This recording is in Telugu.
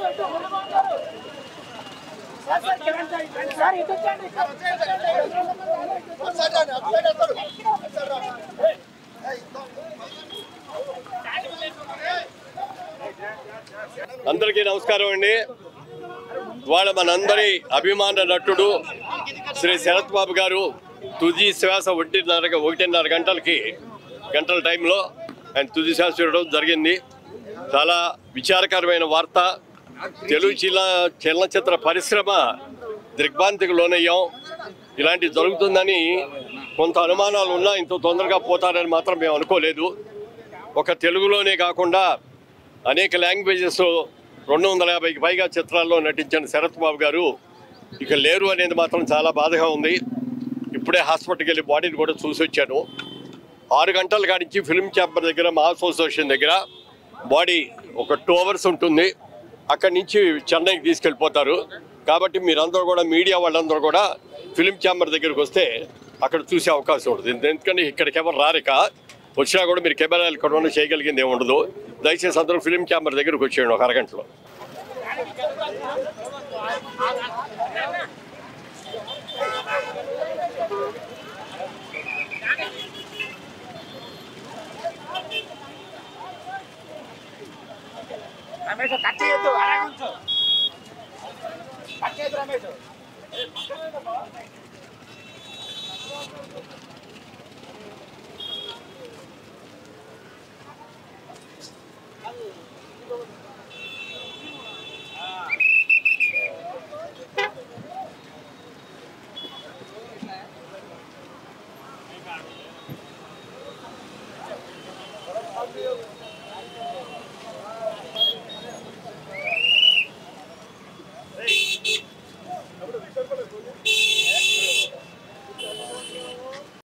అందరికీ నమస్కారం అండి ఇవాళ మనందరి అభిమాన నటుడు శ్రీ శరత్ బాబు గారు తుది శ్వాస ఒకటిన్నర ఒకటిన్నర గంటలకి గంటల టైంలో ఆయన తుది శ్వాస చూడడం జరిగింది చాలా విచారకరమైన వార్త తెలుగు చలన చలనచిత్ర పరిశ్రమ దిగ్భ్రాంతికి లోనయ్యాం ఇలాంటివి జరుగుతుందని కొంత అనుమానాలు ఉన్నా ఇంత తొందరగా పోతారని మాత్రం మేము అనుకోలేదు ఒక తెలుగులోనే కాకుండా అనేక లాంగ్వేజెస్ రెండు వందల యాభైకి పైగా చిత్రాల్లో నటించిన శరత్ బాబు గారు ఇక లేరు అనేది మాత్రం చాలా బాధగా ఉంది ఇప్పుడే హాస్పిటల్కి వెళ్ళి బాడీని కూడా చూసి వచ్చాను ఆరు గంటల కాడించి ఫిల్మ్ ఛాంబర్ దగ్గర మా అసోసియేషన్ దగ్గర బాడీ ఒక టూ అవర్స్ ఉంటుంది అక్కడి నుంచి చెన్నైకి తీసుకెళ్ళిపోతారు కాబట్టి మీరందరూ కూడా మీడియా వాళ్ళందరూ కూడా ఫిల్మ్ ఛాంబర్ దగ్గరికి వస్తే అక్కడ చూసే అవకాశం ఉంటుంది ఎందుకంటే ఇక్కడికి ఎవరు రారిక వచ్చినా కూడా మీరు కెమెరాలు ఇక్కడ ఉన్న చేయగలిగింది ఏమి ఉండదు దయచేసి అందరూ ఫిల్మ్ ఛాంబర్ దగ్గరకు వచ్చేయండి ఒక అరగంటలో రమేష్ కట్ చేయొద్దు అలాగే ఉంచు కట్ చేయొద్దు రమేష్